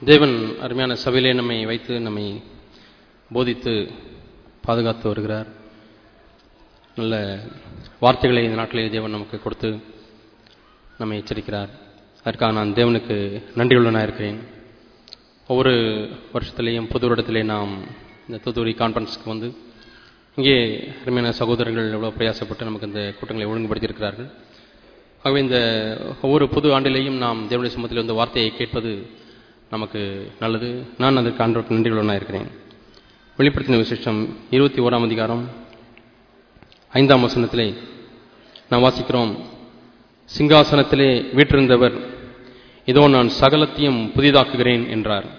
தேவன் அருமையான சபையிலே நம்மை வைத்து நம்மை போதித்து பாதுகாத்து வருகிறார் நல்ல வார்த்தைகளை இந்த நாட்டிலே தேவன் நமக்கு கொடுத்து நம்மை எச்சரிக்கிறார் அதற்காக நான் தேவனுக்கு நன்றியுள்ளனாக இருக்கிறேன் ஒவ்வொரு வருஷத்திலேயும் புது வருடத்திலே நாம் இந்த தூத்துக்குடி கான்ஃபரன்ஸுக்கு வந்து இங்கே அருமையான சகோதரர்கள் எவ்வளோ பிரயாசப்பட்டு நமக்கு இந்த கூட்டங்களை ஒழுங்குபடுத்தியிருக்கிறார்கள் ஆகவே இந்த ஒவ்வொரு புது ஆண்டிலேயும் நாம் தேவனுடைய சமூகத்தில் வந்து வார்த்தையை கேட்பது நமக்கு நல்லது நான் அதற்கு ஆண்டவருக்கு நன்றியுள்ளனாக இருக்கிறேன் வெளிப்படுத்தின விசேஷம் இருபத்தி ஓராம் அதிகாரம் ஐந்தாம் வசனத்திலே நாம் வாசிக்கிறோம் சிங்காசனத்திலே வீற்றிருந்தவர் இதோ நான் சகலத்தையும் புதிதாக்குகிறேன் என்றார்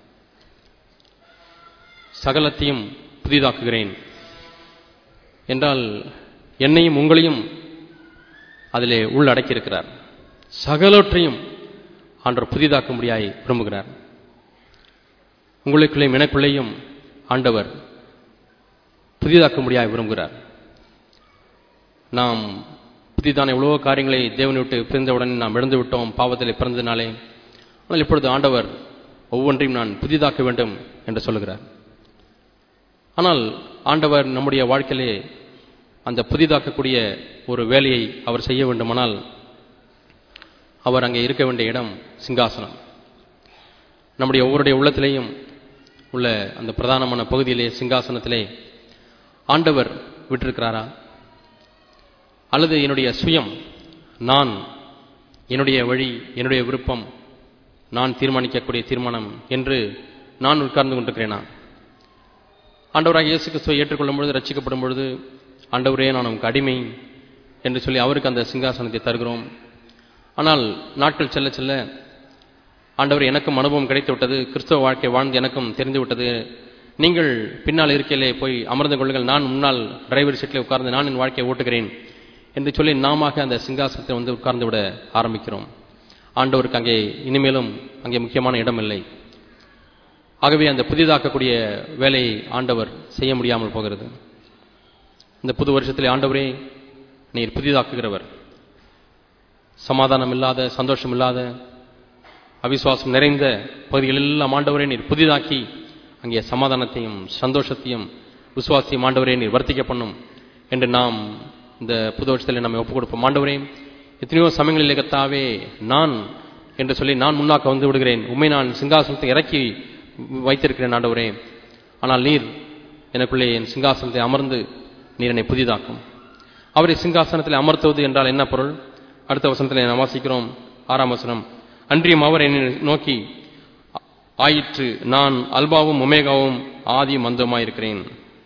சகலத்தையும் புதிதாக்குகிறேன் என்றால் என்னையும் உங்களையும் அதிலே உள்ளடக்கியிருக்கிறார் சகலவற்றையும் ஆண்டவர் புதிதாக்கும்படியாய் விரும்புகிறார் உங்களுக்குள்ளேயும் எனக்குள்ளேயும் ஆண்டவர் புதிதாக்கும்படியாய் விரும்புகிறார் நாம் புதிதான எவ்வளவோ காரியங்களை தேவனை விட்டு பிறந்தவுடன் நாம் இழந்து விட்டோம் பாவத்தில் பிறந்ததினாலே ஆனால் இப்பொழுது ஆண்டவர் ஒவ்வொன்றையும் நான் புதிதாக்க வேண்டும் என்று சொல்லுகிறார் ஆனால் ஆண்டவர் நம்முடைய வாழ்க்கையிலே அந்த புதிதாக்கக்கூடிய ஒரு வேலையை அவர் செய்ய வேண்டுமானால் அவர் அங்கே இருக்க வேண்டிய இடம் சிங்காசனம் நம்முடைய ஒவ்வொருடைய உள்ளத்திலேயும் உள்ள அந்த பிரதானமான பகுதியிலே சிங்காசனத்திலே ஆண்டவர் விட்டிருக்கிறாரா அல்லது என்னுடைய சுயம் நான் என்னுடைய வழி என்னுடைய விருப்பம் நான் தீர்மானிக்கக்கூடிய தீர்மானம் என்று நான் உட்கார்ந்து கொண்டிருக்கிறேனா ஆண்டவராக இயேசு கிறிஸ்துவை ஏற்றுக்கொள்ளும் பொழுது ரட்சிக்கப்படும் பொழுது ஆண்டவரே நான் நமக்கு அடிமை என்று சொல்லி அவருக்கு அந்த சிங்காசனத்தை தருகிறோம் ஆனால் நாட்கள் செல்ல செல்ல ஆண்டவர் எனக்கும் அனுபவம் கிடைத்து விட்டது கிறிஸ்தவ வாழ்க்கை வாழ்ந்து எனக்கும் தெரிந்து விட்டது நீங்கள் பின்னால் இருக்கையிலே போய் அமர்ந்து கொள்ளுங்கள் நான் முன்னால் டிரைவர் சீட்டில் உட்கார்ந்து நான் என் வாழ்க்கையை ஓட்டுகிறேன் என்று சொல்லி நாம அந்த சிங்காசனத்தை வந்து உட்கார்ந்து விட ஆரம்பிக்கிறோம் ஆண்டவருக்கு அங்கே இனிமேலும் அங்கே முக்கியமான இடம் இல்லை ஆகவே அந்த புதிதாக்கக்கூடிய வேலையை ஆண்டவர் செய்ய முடியாமல் போகிறது இந்த புது வருஷத்திலே ஆண்டவரே நீர் புதிதாக்குகிறவர் சமாதானம் இல்லாத சந்தோஷம் இல்லாத அவிசுவாசம் நிறைந்த பகுதிகளெல்லாம் ஆண்டவரே நீர் புதிதாக்கி அங்கே சமாதானத்தையும் சந்தோஷத்தையும் விசுவாசத்தையும் ஆண்டவரே நீர் வர்த்திக்க பண்ணும் என்று நாம் இந்த புது வருஷத்தில் நம்ம ஒப்புக் கொடுப்போம் ஆண்டவரே எத்தனையோ சமயங்களிலே கத்தாவே நான் என்று சொல்லி நான் முன்னாக்க வந்து விடுகிறேன் உண்மை நான் சிங்காசனத்தை இறக்கி வைத்திருக்கிறேன் ஆண்டவரே ஆனால் நீர் எனக்குள்ளே என் சிங்காசனத்தை அமர்ந்து நீர் என்னை புதிதாக்கும் அவரை சிங்காசனத்தில் அமர்த்துவது என்றால் என்ன பொருள் அடுத்த வசனத்தில் நாம் வாசிக்கிறோம் ஆறாம் வசனம் அன்றியும் அவர் என்னை நோக்கி ஆயிற்று நான் அல்பாவும் ஒமேகாவும் ஆதி மந்தமாயிருக்கிறேன்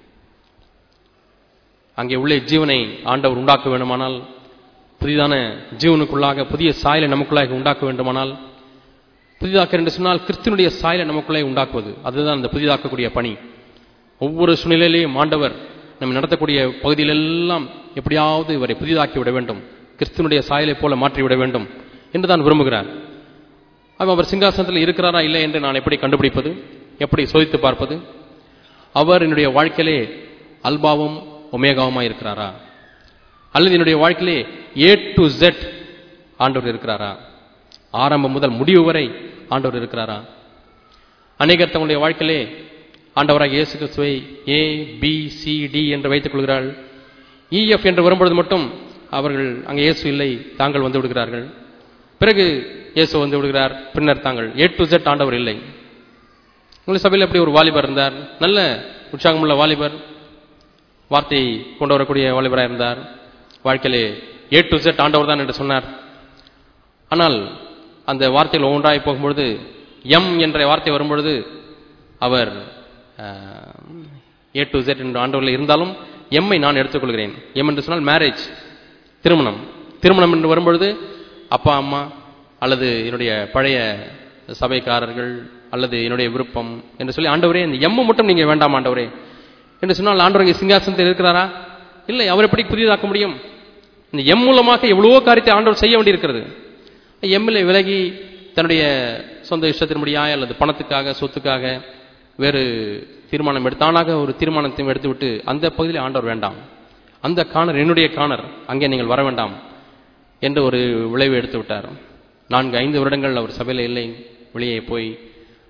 அங்கே உள்ளே ஜீவனை ஆண்டவர் உண்டாக்க வேண்டுமானால் புதிதான ஜீவனுக்குள்ளாக புதிய சாயலை நமக்குள்ளாக உண்டாக்க வேண்டுமானால் புதிதாக்க என்று சொன்னால் கிறிஸ்தனுடைய சாயலை நமக்குள்ளே உண்டாக்குவது அதுதான் அந்த புதிதாக்கக்கூடிய பணி ஒவ்வொரு சூழ்நிலையிலேயும் ஆண்டவர் நம்ம நடத்தக்கூடிய பகுதியிலெல்லாம் எப்படியாவது இவரை புதிதாக்கி விட வேண்டும் கிறிஸ்தனுடைய சாயலை போல மாற்றிவிட வேண்டும் என்று தான் விரும்புகிறார் அவர் சிங்காசனத்தில் இருக்கிறாரா இல்லை என்று நான் எப்படி கண்டுபிடிப்பது எப்படி சோதித்து பார்ப்பது அவர் என்னுடைய வாழ்க்கையிலே அல்பாவும் ஒமேகாவுமா இருக்கிறாரா அல்லது என்னுடைய வாழ்க்கையிலே ஏ டு ஜெட் ஆண்டவர் இருக்கிறாரா ஆரம்பம் முதல் முடிவு வரை ஆண்டவர் இருக்கிறாரா அநேகர் தங்களுடைய வாழ்க்கையிலே ஆண்டவராக இயேசு கிறிஸ்துவை ஏ பி சி டி என்று வைத்துக் கொள்கிறார்கள் இஎஃப் என்று வரும்பொழுது மட்டும் அவர்கள் அங்கே இயேசு இல்லை தாங்கள் வந்து விடுகிறார்கள் பிறகு இயேசு வந்து விடுகிறார் பின்னர் தாங்கள் ஏ டு ஜெட் ஆண்டவர் இல்லை உங்கள் சபையில் எப்படி ஒரு வாலிபர் இருந்தார் நல்ல உற்சாகமுள்ள வாலிபர் வார்த்தையை கொண்டு வரக்கூடிய வாலிபராக இருந்தார் வாழ்க்கையிலே ஏ டு ஜெட் ஆண்டவர் தான் என்று சொன்னார் ஆனால் அந்த வார்த்தைகள் ஒவ்வொன்றாய் போகும்பொழுது எம் என்ற வார்த்தை வரும்பொழுது அவர் ஏ டு ஜெட் என்ற ஆண்டவரில் இருந்தாலும் எம்மை நான் எடுத்துக்கொள்கிறேன் எம் என்று சொன்னால் மேரேஜ் திருமணம் திருமணம் என்று வரும்பொழுது அப்பா அம்மா அல்லது என்னுடைய பழைய சபைக்காரர்கள் அல்லது என்னுடைய விருப்பம் என்று சொல்லி ஆண்டவரே இந்த எம்மு மட்டும் நீங்க வேண்டாம் ஆண்டவரே என்று சொன்னால் ஆண்டவர் இங்கே சிங்காசனத்தில் இருக்கிறாரா இல்லை அவர் எப்படி புதியதாக்க முடியும் இந்த எம் மூலமாக எவ்வளவோ காரியத்தை ஆண்டவர் செய்ய வேண்டியிருக்கிறது எம்மில் விலகி தன்னுடைய சொந்த இஷ்டத்தின்படியாக அல்லது பணத்துக்காக சொத்துக்காக வேறு தீர்மானம் எடுத்தானாக ஒரு தீர்மானத்தையும் எடுத்துவிட்டு அந்த பகுதியில் ஆண்டவர் வேண்டாம் அந்த காணர் என்னுடைய காணர் அங்கே நீங்கள் வர வேண்டாம் என்று ஒரு விளைவு எடுத்து விட்டார் நான்கு ஐந்து வருடங்கள் அவர் சபையில் இல்லை வெளியே போய்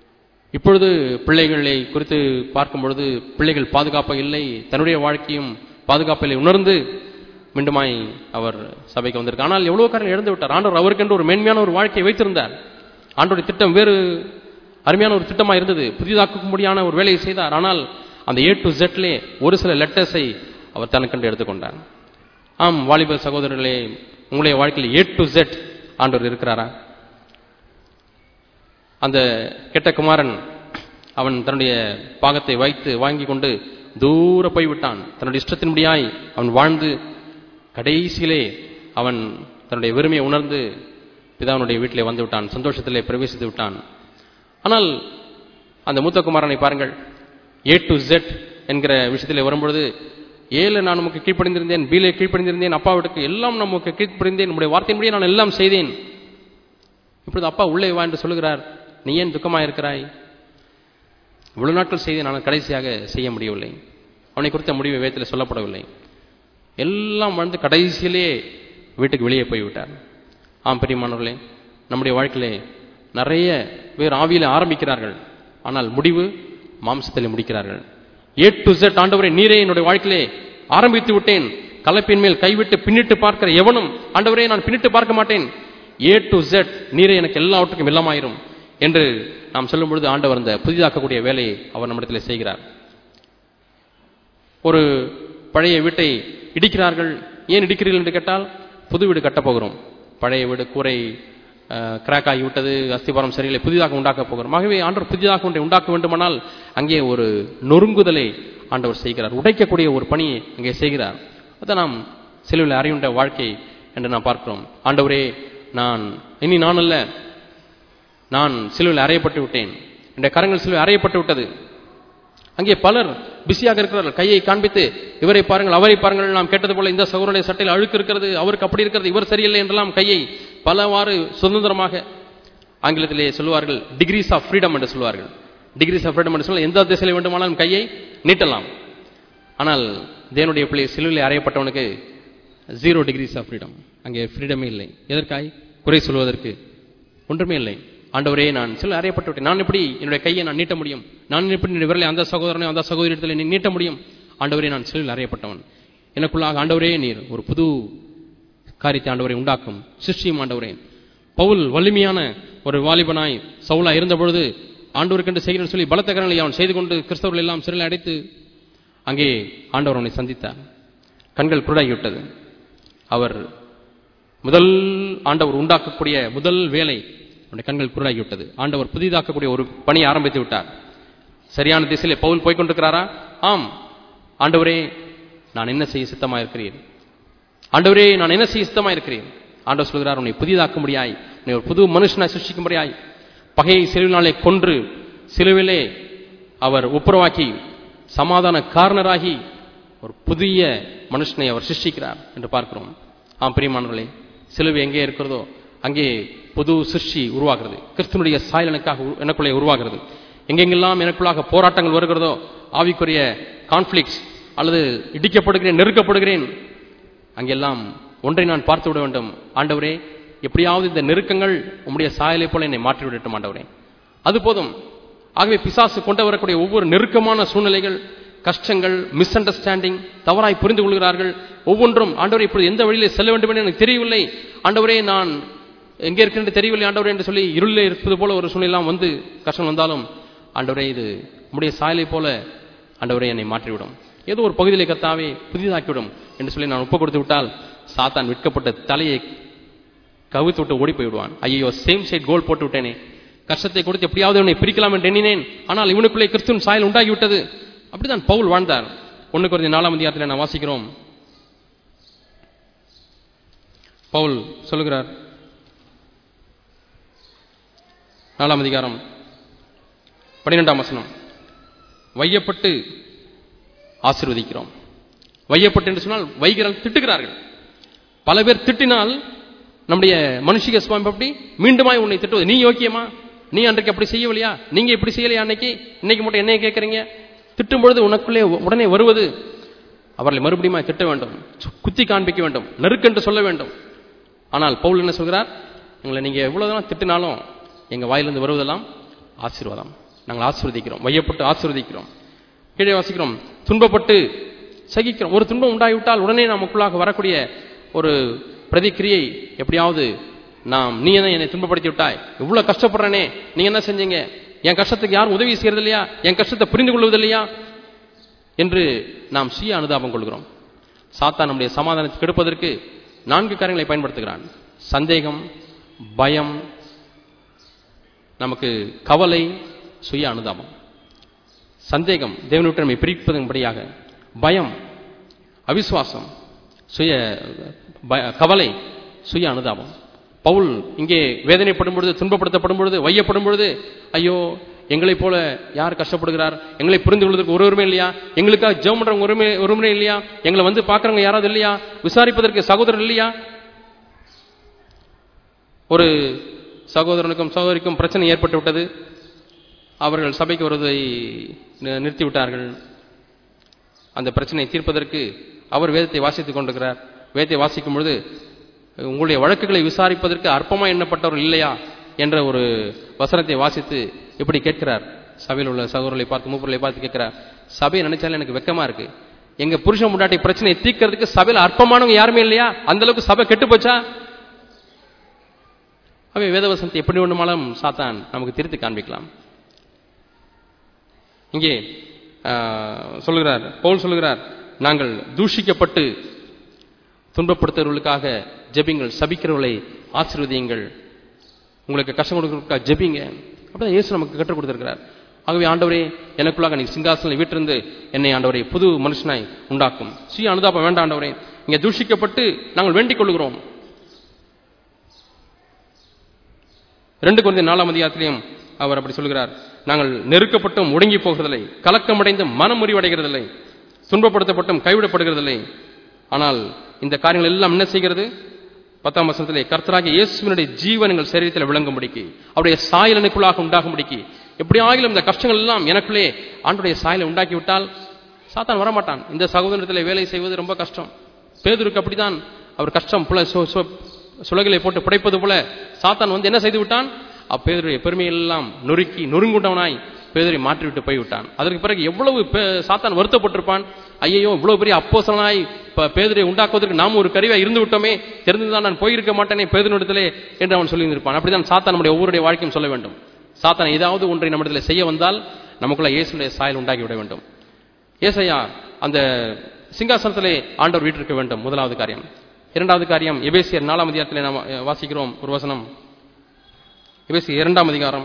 இப்பொழுது பிள்ளைகளை குறித்து பார்க்கும் பொழுது பிள்ளைகள் பாதுகாப்பாக இல்லை தன்னுடைய வாழ்க்கையும் பாதுகாப்பில்லை உணர்ந்து மீண்டுமாய் அவர் சபைக்கு வந்திருக்கார் ஆனால் எவ்வளவு காரணம் இழந்து விட்டார் ஆண்டவர் அவருக்கென்று ஒரு மேன்மையான ஒரு வாழ்க்கையை வைத்திருந்தார் ஆண்டோடைய திட்டம் வேறு அருமையான ஒரு திட்டமாக இருந்தது புதிதாக்கும்படியான ஒரு வேலையை செய்தார் ஆனால் அந்த ஏ டு ஜெட்லே ஒரு சில லெட்டர்ஸை அவர் தனக்கென்று எடுத்துக்கொண்டார் ஆம் வாலிப சகோதரர்களே உங்களுடைய வாழ்க்கையில் ஏ டு ஜெட் ஆண்டவர் இருக்கிறாரா அந்த கெட்ட குமாரன் அவன் தன்னுடைய பாகத்தை வைத்து வாங்கி கொண்டு தூர போய்விட்டான் தன்னுடைய இஷ்டத்தின்படியாய் அவன் வாழ்ந்து கடைசியிலே அவன் தன்னுடைய வெறுமையை உணர்ந்து பிதாவினுடைய வீட்டிலே வந்து விட்டான் சந்தோஷத்திலே பிரவேசித்து விட்டான் ஆனால் அந்த மூத்த குமாரனை பாருங்கள் ஏ டு ஜெட் என்கிற விஷயத்தில் வரும்பொழுது ஏல நான் நமக்கு கீழ்ப்படிந்திருந்தேன் பீலே கீழ்ப்படிந்திருந்தேன் அப்பாவிற்கு எல்லாம் நமக்கு கீழ்ப்படிந்தேன் நம்முடைய வார்த்தையின்படியே நான் எல்லாம் செய்தேன் இப்பொழுது அப்பா உள்ளே வா என்று சொல்லுகிறார் நீ ஏன் துக்கமாக இருக்கிறாய் இவ்வளவு நாட்கள் செய்து நான் கடைசியாக செய்ய முடியவில்லை அவனை குறித்த முடிவு வேதத்தில் சொல்லப்படவில்லை எல்லாம் வாழ்ந்து கடைசியிலே வீட்டுக்கு வெளியே போய்விட்டார் ஆம் பெரியமானவர்களே நம்முடைய வாழ்க்கையிலே நிறைய பேர் ஆவியில ஆரம்பிக்கிறார்கள் ஆனால் முடிவு மாம்சத்தில் முடிக்கிறார்கள் ஏ டு செட் ஆண்டவரை நீரே என்னுடைய வாழ்க்கையிலே ஆரம்பித்து விட்டேன் கலப்பின் மேல் கைவிட்டு பின்னிட்டு பார்க்கிற எவனும் ஆண்டவரே நான் பின்னிட்டு பார்க்க மாட்டேன் ஏ டு செட் நீரே எனக்கு எல்லாவற்றுக்கும் எல்லாமாயிரும் என்று நாம் சொல்லும் பொழுது ஆண்டவர் அந்த புதிதாக்கக்கூடிய வேலையை அவர் நம்மிடத்தில் செய்கிறார் ஒரு பழைய வீட்டை இடிக்கிறார்கள் ஏன் இடிக்கிறீர்கள் என்று கேட்டால் புது வீடு கட்டப் போகிறோம் பழைய வீடு கூரை கிராக் ஆகி விட்டது அஸ்திபாரம் சரியில்லை புதிதாக உண்டாக்க போகிறோம் ஆகவே ஆண்டவர் புதிதாக ஒன்றை உண்டாக்க வேண்டுமானால் அங்கே ஒரு நொறுங்குதலை ஆண்டவர் செய்கிறார் உடைக்கக்கூடிய ஒரு பணியை அங்கே செய்கிறார் அதை நாம் சிலுவில் அறிவுண்ட வாழ்க்கை என்று நாம் பார்க்கிறோம் ஆண்டவரே நான் இனி நான் அல்ல நான் சிலுவில் அறையப்பட்டு விட்டேன் என்னுடைய கரங்கள் சிலுவில் அறையப்பட்டு விட்டது அங்கே பலர் பிஸியாக இருக்கிறார்கள் கையை காண்பித்து இவரை பாருங்கள் அவரை பாருங்கள் நாம் கேட்டது போல இந்த சகோதரனுடைய சட்டையில் அழுக்கு இருக்கிறது அவருக்கு அப்படி இருக்கிறது இவர் சரியில்லை என்றெல்லாம் கையை பலவாறு சுதந்திரமாக ஆங்கிலத்திலே சொல்லுவார்கள் டிகிரிஸ் ஆஃப் ஃப்ரீடம் என்று சொல்வார்கள் டிகிரிஸ் ஆஃப் ஃப்ரீடம் என்று சொல்ல எந்த திசையில் வேண்டுமானாலும் கையை நீட்டலாம் ஆனால் தேவனுடைய பிள்ளை சிலுவையில் அறையப்பட்டவனுக்கு ஜீரோ டிகிரிஸ் ஆஃப் ஃப்ரீடம் அங்கே ஃப்ரீடமே இல்லை எதற்காய் குறை சொல்வதற்கு ஒன்றுமே இல்லை ஆண்டவரே நான் சில அறையப்பட்டு விட்டேன் நான் எப்படி என்னுடைய கையை நான் நீட்ட முடியும் நான் எப்படி என்னுடைய விரலை அந்த சகோதரனை அந்த சகோதரத்தில் நீ நீட்ட முடியும் ஆண்டவரே நான் சிலையில் அறையப்பட்டவன் எனக்குள்ளாக ஆண்டவரே நீர் ஒரு புது காரியத்தை ஆண்டவரை உண்டாக்கும் சிருஷ்டியும் ஆண்டவரே பவுல் வலிமையான ஒரு வாலிபனாய் சவுலா இருந்த பொழுது ஆண்டவருக்கென்று செய்கிறேன் சொல்லி பலத்த கரங்களை அவன் செய்து கொண்டு கிறிஸ்தவர்கள் எல்லாம் சிறையில் அடைத்து அங்கே ஆண்டவர் அவனை சந்தித்தார் கண்கள் குருடாகிவிட்டது அவர் முதல் ஆண்டவர் உண்டாக்கக்கூடிய முதல் வேலை அவனுடைய கண்கள் குருடாகிவிட்டது ஆண்டவர் புதிதாக்கக்கூடிய ஒரு பணியை ஆரம்பித்து விட்டார் சரியான திசையிலே பவுல் போய்கொண்டிருக்கிறாரா ஆம் ஆண்டவரே நான் என்ன செய்ய சித்தமா இருக்கிறேன் ஆண்டவரே நான் என்ன செய்ய சித்தமா இருக்கிறேன் ஆண்டவர் சொல்கிறார் உன்னை புதிதாக்கும்படியாய் உன்னை ஒரு புது மனுஷனாய் சிருஷ்டிக்கும்படியாய் பகையை சிலுவினாலே கொன்று சிலுவிலே அவர் ஒப்புரவாக்கி சமாதான காரணராகி ஒரு புதிய மனுஷனை அவர் சிருஷ்டிக்கிறார் என்று பார்க்கிறோம் ஆம் பிரியமானவர்களே சிலுவை எங்கே இருக்கிறதோ அங்கே புது சிருஷ்டி உருவாகிறது கிறிஸ்துவனுடைய சாயல் எனக்காக எனக்குள்ளே உருவாகிறது எங்கெங்கெல்லாம் எனக்குள்ளாக போராட்டங்கள் வருகிறதோ ஆவிக்குரிய கான்ஃபிளிக்ஸ் அல்லது இடிக்கப்படுகிறேன் நெருக்கப்படுகிறேன் அங்கெல்லாம் ஒன்றை நான் பார்த்து விட வேண்டும் ஆண்டவரே எப்படியாவது இந்த நெருக்கங்கள் உம்முடைய சாயலை போல என்னை மாற்றி விடட்டும் ஆண்டவரே அது போதும் ஆகவே பிசாசு கொண்டு வரக்கூடிய ஒவ்வொரு நெருக்கமான சூழ்நிலைகள் கஷ்டங்கள் மிஸ் அண்டர்ஸ்டாண்டிங் தவறாய் புரிந்து கொள்கிறார்கள் ஒவ்வொன்றும் ஆண்டவரே இப்படி எந்த வழியிலே செல்ல வேண்டும் என்று எனக்கு தெரியவில்லை ஆண்டவரே நான் எங்கே இருக்கின்ற தெரியவில்லை ஆண்டவரே என்று சொல்லி இருளிலே இருப்பது போல ஒரு சூழ்நிலாம் வந்து கஷ்டம் வந்தாலும் ஆண்டவரே இது உம்முடைய சாயலை போல ஆண்டவரே என்னை மாற்றிவிடும் ஏதோ ஒரு பகுதியிலே கத்தாவே புதிதாக்கிவிடும் என்று சொல்லி நான் ஒப்பு கொடுத்து விட்டால் சாத்தான் விற்கப்பட்ட தலையை கவித்து விட்டு ஓடி போய்விடுவான் ஐயோ சேம் சைட் கோல் போட்டு விட்டேனே கஷ்டத்தை கொடுத்து எப்படியாவது இவனை பிரிக்கலாம் என்று எண்ணினேன் ஆனால் இவனுக்குள்ளே கிறிஸ்துவின் சாயல் உண்டாகிவிட்டது அப்படிதான் பவுல் வாழ்ந்தார் ஒன்று குறைந்த நாலாம் அதிகாரத்தில் நான் வாசிக்கிறோம் பவுல் சொல்லுகிறார் நாலாம் அதிகாரம் பன்னிரெண்டாம் வசனம் வையப்பட்டு ஆசிர்வதிக்கிறோம் வையப்பட்டு என்று சொன்னால் வைகிறால் திட்டுகிறார்கள் பல பேர் திட்டினால் நம்முடைய மனுஷிக சுவாமி அப்படி மீண்டுமாய் உன்னை திட்டுவது நீ யோக்கியமா நீ அன்றைக்கு அப்படி செய்யவில்லையா நீங்க இப்படி செய்யலையா அன்னைக்கு இன்னைக்கு மட்டும் என்னைய கேட்கறீங்க திட்டும் பொழுது உனக்குள்ளே உடனே வருவது அவர்களை மறுபடியும் திட்ட வேண்டும் குத்தி காண்பிக்க வேண்டும் நெருக்கென்று சொல்ல வேண்டும் ஆனால் பவுல் என்ன சொல்கிறார் எங்களை நீங்க எவ்வளவுதான் திட்டினாலும் எங்க வாயிலிருந்து வருவதெல்லாம் ஆசீர்வாதம் நாங்கள் ஆசீர்வதிக்கிறோம் வையப்பட்டு ஆசீர்வதிக்கிறோம் கீழே வாசிக்கிறோம் துன்பப்பட்டு சகிக்கிறோம் ஒரு துன்பம் உண்டாகிவிட்டால் உடனே நமக்குள்ளாக வரக்கூடிய ஒரு பிரதிக்கிரியை எப்படியாவது நாம் நீ என்ன என்னை துன்பப்படுத்தி விட்டாய் இவ்வளவு கஷ்டப்படுறேனே நீ என்ன செஞ்சீங்க என் கஷ்டத்துக்கு யாரும் உதவி செய்யறது இல்லையா என் கஷ்டத்தை புரிந்து கொள்வது இல்லையா என்று நாம் சுய அனுதாபம் கொள்கிறோம் சாத்தான் நம்முடைய சமாதானத்தை கெடுப்பதற்கு நான்கு காரியங்களை பயன்படுத்துகிறான் சந்தேகம் பயம் நமக்கு கவலை சுய அனுதாபம் சந்தேகம் தேவனுட்டு நம்மை பிரிப்பதன்படியாக பயம் அவிசுவாசம் சுய பய- கவலை சுய அனுதாபம் பவுல் இங்கே வேதனைப்படும் பொழுது துன்பப்படுத்தப்படும் பொழுது வையப்படும் பொழுது ஐயோ எங்களைப் போல யார் கஷ்டப்படுகிறார் எங்களை புரிந்து கொள்வதற்கு ஒரு உரிமை இல்லையா எங்களுக்காக ஜெபம் பண்றவங்க உரிமை ஒரு உரிமை இல்லையா எங்களை வந்து பார்க்கறவங்க யாராவது இல்லையா விசாரிப்பதற்கு சகோதரர் இல்லையா ஒரு சகோதரனுக்கும் சகோதரிக்கும் பிரச்சனை ஏற்பட்டு விட்டது அவர்கள் சபைக்கு வருவதை நி- நிறுத்திவிட்டார்கள் அந்த பிரச்சனையை தீர்ப்பதற்கு அவர் வேதத்தை வாசித்துக் கொண்டிருக்கிறார் வேதத்தை வாசிக்கும் பொழுது உங்களுடைய வழக்குகளை விசாரிப்பதற்கு அற்பமா எண்ணப்பட்டவர்கள் இல்லையா என்ற ஒரு வசனத்தை வாசித்து இப்படி கேட்கிறார் சபையில் உள்ள சகோதரர்களை பார்த்து மூப்பர்களை பார்த்து கேட்கிறார் சபையை நினைச்சாலும் எனக்கு வெக்கமா இருக்கு எங்க புருஷன் முன்னாடி பிரச்சனையை தீர்க்கிறதுக்கு சபையில் அற்பமானவங்க யாருமே இல்லையா அந்த அளவுக்கு சபை கெட்டு போச்சா அவை வேதவசனத்தை எப்படி வேண்டுமானாலும் சாத்தான் நமக்கு திருத்தி காண்பிக்கலாம் இங்கே ஆஹ், சொல்லுகிறார் பவுல் சொல்லுகிறார் நாங்கள் தூஷிக்கப்பட்டு துன்பப்படுத்துறவர்களுக்காக ஜெபிங்கள் சபிக்கிறவர்களை ஆசீர்வதியுங்கள் உங்களுக்கு கஷ்டம் கொடுக்கறதுக்காக ஜெபிங்க அப்படிதான் இயேசு நமக்கு கற்றுக் கொடுத்திருக்கிறார் ஆகவே ஆண்டவரே எனக்குள்ளாக நீ சிங்காசனில் வீட்டிருந்து என்னை ஆண்டவரே புது மனுஷனாய் உண்டாக்கும் சுய அனுதாபம் வேண்டாம் ஆண்டவரே இங்கே தூஷிக்கப்பட்டு நாங்கள் வேண்டிக் கொள்கிறோம் ரெண்டு குழந்தை நாலாம் அதிகாரத்திலையும் அவர் அப்படி சொல்கிறார் நாங்கள் நெருக்கப்பட்டும் ஒடுங்கி போகிறதில்லை கலக்கமடைந்து மனம் முறிவடைகிறதில்லை துன்பப்படுத்தப்பட்டும் கைவிடப்படுகிறதில்லை ஆனால் இந்த காரியங்கள் எல்லாம் என்ன செய்கிறது பத்தாம் வசனத்திலே கர்த்தராகிய இயேசுவினுடைய ஜீவன் எங்கள் சரீரத்தில் விளங்கும்படிக்கு அவருடைய சாயல் எனக்குள்ளாக உண்டாகும்படிக்கு எப்படி ஆகிலும் இந்த கஷ்டங்கள் எல்லாம் எனக்குள்ளே ஆண்டுடைய சாயலை உண்டாக்கி விட்டால் சாத்தான் வரமாட்டான் இந்த சகோதரத்தில் வேலை செய்வது ரொம்ப கஷ்டம் பேதுருக்கு அப்படித்தான் அவர் கஷ்டம் புல சு- சு- சுலகிலை போட்டு புடைப்பது போல சாத்தான் வந்து என்ன செய்து விட்டான் அப்பேதருடைய பெருமையெல்லாம் நொறுக்கி நொறுங்குண்டவனாய் பேதரை மாற்றிவிட்டு போய்விட்டான் அதற்கு பிறகு எவ்வளவு பே- சாத்தான் வருத்தப்பட்டிருப்பான் ஐயோ இவ்வளவு பெரிய அப்போசனாய் பேதரை உண்டாக்குவதற்கு நாம் ஒரு கருவியா இருந்து விட்டோமே தெரிந்துதான் நான் போயிருக்க மாட்டேனே பேதனிடத்திலே என்று அவன் சொல்லியிருந்திருப்பான் அப்படிதான் சாத்தான் நம்முடைய ஒவ்வொருடைய வாழ்க்கையும் சொல்ல வேண்டும் சாத்தான் ஏதாவது ஒன்றை நம்மிடத்தில் செய்ய வந்தால் நமக்குள்ள இயேசுடைய சாயல் உண்டாக்கி விட வேண்டும் ஏசையா அந்த சிங்காசனத்திலே ஆண்டவர் வீட்டிருக்க வேண்டும் முதலாவது காரியம் இரண்டாவது காரியம் எபேசியர் நாலாம் அதிகாரத்திலே நாம் அஹ், வாசிக்கிறோம் ஒரு வசனம் எபேசியர் இரண்டாம் அதிகாரம்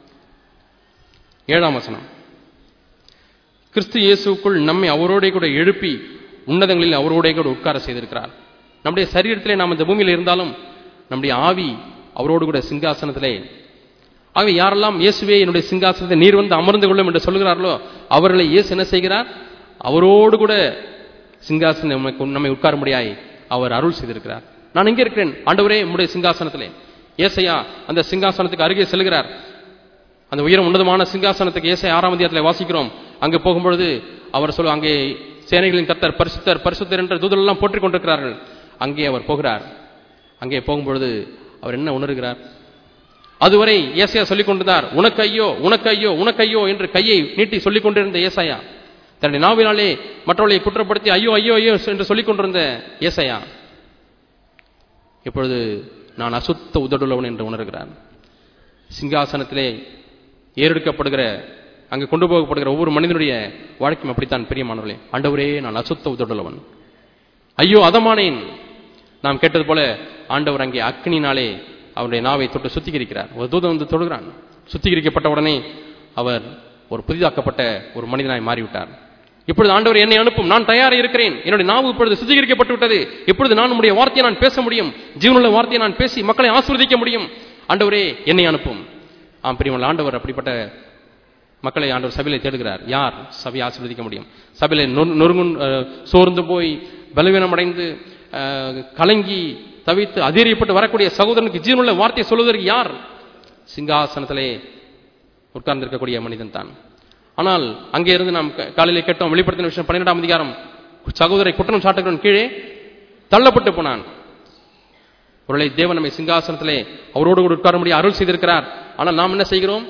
ஏழாம் வசனம் கிறிஸ்து இயேசுக்குள் நம்மை அவரோட கூட எழுப்பி உன்னதங்களில் அவரோட கூட உட்கார செய்திருக்கிறார் நம்முடைய சரீரத்திலே நாம் இந்த பூமியில் இருந்தாலும் நம்முடைய ஆவி அவரோடு கூட சிங்காசனத்திலே ஆகவே யாரெல்லாம் இயேசுவே என்னுடைய சிங்காசனத்தை நீர் வந்து அமர்ந்து கொள்ளும் என்று சொல்கிறார்களோ அவர்களை இயேசு என்ன செய்கிறார் அவரோடு கூட சிங்காசனம் நமக்கு- நம்மை உட்காரும்படியாய் அவர் அருள் செய்திருக்கிறார் நான் எங்கே இருக்கிறேன் ஆண்டவரே உம்முடைய சிங்காசனத்திலே ஏசையா அந்த சிங்காசனத்துக்கு அருகே செல்கிறார் அந்த உயரம் உன்னதமான சிங்காசனத்துக்கு ஏசை ஆறாம் அதிகாரத்தில் வாசிக்கிறோம் அங்கே போகும்பொழுது அவர் சொல்ல அங்கே சேனைகளின் கர்த்தர் பரிசுத்தர் பரிசுத்தர் என்ற தூதரெல்லாம் போற்றிக் கொண்டிருக்கிறார்கள் அங்கே அவர் போகிறார் அங்கே போகும்பொழுது அவர் என்ன உணர்கிறார் அதுவரை ஏசாயா சொல்லிக் கொண்டிருந்தார் உனக்கு ஐயோ உனக்கு ஐயோ உனக்கு ஐயோ என்று கையை நீட்டி சொல்லிக் கொண்டிருந்த ஏசாயா தன்னுடைய நாவினாலே மற்றவர்களை குற்றப்படுத்தி ஐயோ ஐயோ ஐயோ என்று சொல்லிக் கொண்டிருந்த ஏசாயா இப்பொழுது நான் அசுத்த உதடுள்ளவன் என்று உணர்கிறான் சிங்காசனத்திலே ஏறெடுக்கப்படுகிற அங்கு கொண்டு போகப்படுகிற ஒவ்வொரு மனிதனுடைய வாழ்க்கையும் அப்படித்தான் பிரியமானவர்களே ஆண்டவரே நான் அசுத்த உதடுள்ளவன் ஐயோ அதமானேன் நாம் கேட்டது போல ஆண்டவர் அங்கே அக்னினாலே அவருடைய நாவை தொட்டு சுத்திகரிக்கிறார் ஒரு தூதன் வந்து தொடுகிறான் சுத்திகரிக்கப்பட்ட உடனே அவர் ஒரு புதிதாக்கப்பட்ட ஒரு மனிதனாய் மாறிவிட்டார் இப்பொழுது ஆண்டவர் என்னை அனுப்பும் நான் தயாராக இருக்கிறேன் என்னுடைய நாவு இப்பொழுது சுத்திகரிக்கப்பட்டு விட்டது இப்பொழுது நான் உம்முடைய வார்த்தையை நான் பேச முடியும் ஜீவனுள்ள வார்த்தையை நான் பேசி மக்களை ஆசீர்வதிக்க முடியும் ஆண்டவரே என்னை அனுப்பும் ஆம் பிரியமுள்ள ஆண்டவர் அப்படிப்பட்ட மக்களை ஆண்டவர் சபையிலே தேடுகிறார் யார் சபையை ஆசீர்வதிக்க முடியும் சபையிலே நொறு- நொறுங்கு அஹ், சோர்ந்து போய் பலவீனம் அடைந்து அஹ், கலங்கி தவித்து அதிரியப்பட்டு வரக்கூடிய சகோதரனுக்கு ஜீவனுள்ள வார்த்தை சொல்வதற்கு யார் சிங்காசனத்திலே உட்கார்ந்திருக்கக்கூடிய மனிதன் தான் ஆனால் அங்கே இருந்து நாம் க- காலையிலே கேட்டோம் வெளிப்படுத்தின விஷயம் பன்னிரெண்டாம் அதிகாரம் சகோதரை குற்றம் சாட்டுகிறவன் கீழே தள்ளப்பட்டு போனான் ஒருவேளை தேவன் நம்மை சிங்காசனத்திலே அவரோடு கூட உட்காரும்படி அருள் செய்திருக்கிறார் ஆனால் நாம் என்ன செய்கிறோம்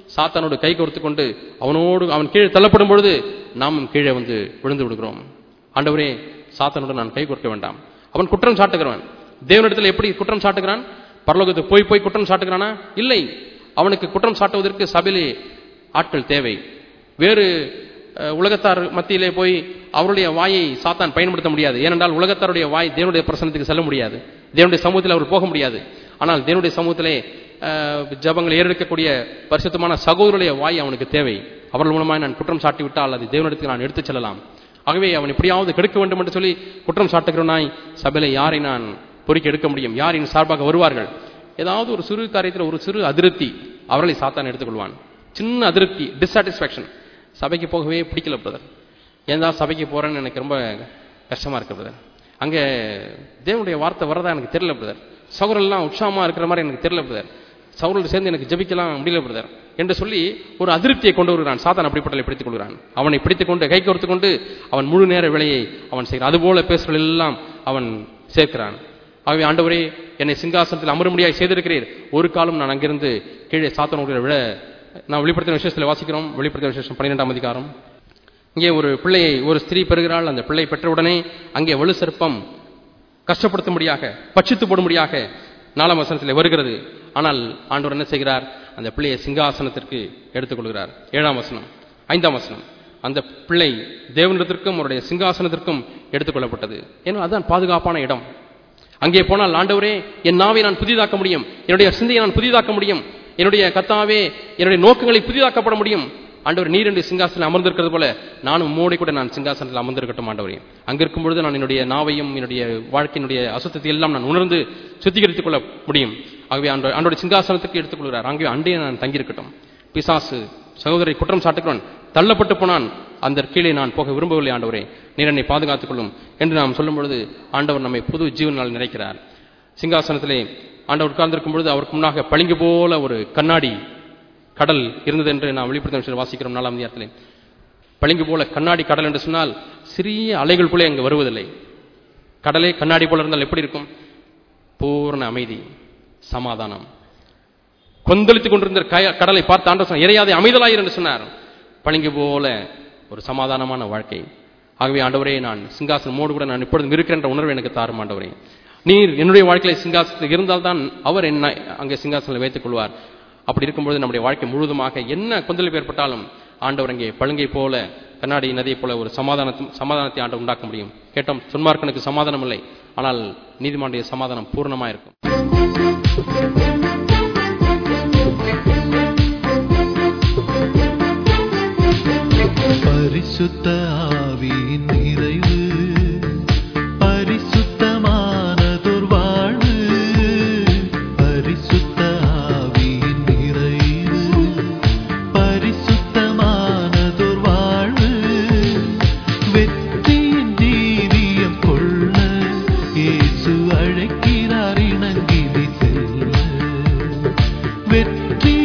சாத்தானோடு கை கோர்த்து கொண்டு அவனோடு அவன் கீழே தள்ளப்படும் பொழுது நாமும் கீழே வந்து விழுந்து விடுகிறோம் ஆண்டவரே சாத்தானோடு நான் கை கோர்க்க வேண்டாம் அவன் குற்றம் சாட்டுகிறவன் தேவனிடத்தில் எப்படி குற்றம் சாட்டுகிறான் பரலோகத்துக்கு போய் போய் குற்றம் சாட்டுகிறானா இல்லை அவனுக்கு குற்றம் சாட்டுவதற்கு சபையிலே ஆட்கள் தேவை வேறு அஹ், உலகத்தார் மத்தியிலே போய் அவருடைய வாயை சாத்தான் பயன்படுத்த முடியாது ஏனென்றால் உலகத்தாருடைய வாய் தேவனுடைய பிரசனத்துக்கு செல்ல முடியாது தேவனுடைய சமூகத்தில் அவர் போக முடியாது ஆனால் தேவனுடைய சமூகத்திலே அஹ், ஜபங்கள் ஏறெடுக்கக்கூடிய பரிசுத்தமான சகோதரருடைய வாய் அவனுக்கு தேவை அவர்கள் மூலமாக நான் குற்றம் சாட்டி விட்டால் அது தேவனிடத்துக்கு நான் எடுத்துச் செல்லலாம் ஆகவே அவன் எப்படியாவது கெடுக்க வேண்டும் என்று சொல்லி குற்றம் சாட்டுகிறவனாய் சபையிலே யாரை நான் பொறுக்கி எடுக்க முடியும் யார் என் சார்பாக வருவார்கள் ஏதாவது ஒரு சிறு காரியத்தில் ஒரு சிறு அதிருப்தி அவர்களை சாத்தான் எடுத்துக்கொள்வான் சின்ன அதிருப்தி டிசாட்டிஸ்ஃபேக்ஷன் சபைக்கு போகவே பிடிக்கல பிரதர் ஏன் தான் சபைக்கு போறேன்னு எனக்கு ரொம்ப கஷ்டமா இருக்கு பிரதர் அங்கே தேவனுடைய வார்த்தை வரதா எனக்கு தெரியல பிரதர் சௌரெல்லாம் உற்சாகமா இருக்கிற மாதிரி எனக்கு தெரியல பிரதர் சௌரோடு சேர்ந்து எனக்கு ஜெபிக்கலாம் முடியல பிரதர் என்று சொல்லி ஒரு அதிருப்தியை கொண்டு வருகிறான் சாத்தான் அப்படிப்பட்டலை பிடித்துக் கொள்கிறான் அவனை பிடித்துக் கொண்டு கை கோர்த்து கொண்டு அவன் முழு நேர வேலையை அவன் செய்கிறான் அதுபோல பேசுகள் எல்லாம் அவன் சேர்க்கிறான் ஆகவே ஆண்டவரே என்னை சிங்காசனத்தில் அமரும்படியாக செய்திருக்கிறீர் ஒரு காலம் நான் அங்கிருந்து கீழே சாத்தனோட விட நான் வெளிப்படுத்தின விசேஷத்தில் வாசிக்கிறோம் வெளிப்படுத்தின விசேஷம் பன்னிரெண்டாம் அதிகாரம் இங்கே ஒரு பிள்ளையை ஒரு ஸ்திரீ பெறுகிறாள் அந்த பிள்ளை பெற்றவுடனே அங்கே வலு சர்ப்பம் கஷ்டப்படுத்தும்படியாக பட்சித்து போடும்படியாக நாலாம் வசனத்தில் வருகிறது ஆனால் ஆண்டவர் என்ன செய்கிறார் அந்த பிள்ளையை சிங்காசனத்திற்கு எடுத்துக்கொள்கிறார் ஏழாம் வசனம் ஐந்தாம் வசனம் அந்த பிள்ளை தேவனிடத்திற்கும் அவருடைய சிங்காசனத்திற்கும் எடுத்துக்கொள்ளப்பட்டது ஏன்னா அதுதான் பாதுகாப்பான இடம் அங்கே போனால் ஆண்டவரே என் நாவை நான் புதிதாக்க முடியும் என்னுடைய சிந்தையை நான் புதிதாக்க முடியும் என்னுடைய கத்தாவே என்னுடைய நோக்கங்களை புதிதாக்கப்பட முடியும் ஆண்டவர் நீர் என்று சிங்காசனம் அமர்ந்திருக்கிறது போல நானும் மோடி கூட நான் சிங்காசனத்தில் அமர்ந்திருக்கட்டும் ஆண்டவரே அங்கிருக்கும் பொழுது நான் என்னுடைய நாவையும் என்னுடைய வாழ்க்கையினுடைய அசுத்தத்தை எல்லாம் நான் உணர்ந்து சுத்திகரித்துக் கொள்ள முடியும் ஆகவே ஆண்டவர் ஆண்டோடைய சிங்காசனத்துக்கு எடுத்துக்கொள்கிறார் அங்கே அண்டே நான் தங்கியிருக்கட்டும் பிசாசு சகோதரி குற்றம் சாட்டுகிறவன் தள்ளப்பட்டு போனான் அந்த கீழே நான் போக விரும்பவில்லை ஆண்டவரே நீர் என்னை பாதுகாத்துக் கொள்ளும் என்று நாம் சொல்லும் பொழுது ஆண்டவர் நம்மை புது ஜீவனால் நினைக்கிறார் சிங்காசனத்திலே ஆண்டவர் உட்கார்ந்திருக்கும் பொழுது அவருக்கு முன்னாக பளிங்கு போல ஒரு கண்ணாடி கடல் இருந்தது என்று நாம் வெளிப்படுத்த விஷயம் வாசிக்கிறோம் நாலாம் அதிகாரத்திலே பளிங்கு போல கண்ணாடி கடல் என்று சொன்னால் சிறிய அலைகளுக்குள்ளே அங்கு வருவதில்லை கடலே கண்ணாடி போல இருந்தால் எப்படி இருக்கும் பூர்ண அமைதி சமாதானம் கொந்தளித்துக் கொண்டிருந்த கய- கடலை பார்த்து ஆண்டவர் சொன்னார் இறையாதே அமைதலாயிரு என்று சொன்னார் பளிங்கு போல ஒரு சமாதானமான வாழ்க்கை ஆகவே ஆண்டவரே நான் சிங்காசனமோடு கூட நான் இப்பொழுதும் இருக்கிறேன் என்ற உணர்வு எனக்கு தாரும் ஆண்டவரே நீர் என்னுடைய வாழ்க்கையில சிங்காசனத்தில் இருந்தால்தான் அவர் என்ன அங்கே சிங்காசனத்தில் வைத்துக் கொள்வார் அப்படி இருக்கும்பொழுது நம்முடைய வாழ்க்கை முழுவதுமாக என்ன கொந்தளிப்பு ஏற்பட்டாலும் ஆண்டவர் அங்கே பழுங்கை போல கண்ணாடி நதியை போல ஒரு சமாதானத்தை சமாதானத்தை ஆண்டு உண்டாக்க முடியும் கேட்டோம் சொன்மார்க்கனுக்கு சமாதானம் இல்லை ஆனால் நீதிமானுடைய சமாதானம் பூர்ணமா இருக்கும் பரிசுத்த ஆவியின் நிறைவு பரிசுத்தமானதொரு வாழ்வு பரிசுத்த ஆவியின் நிறைவு பரிசுத்தமானதொரு வாழ்வு வெற்றியின் ஜீவியம் கொள்ள இயேசு அழைக்கிறார் இணங்கினி செல்ல வெற்றி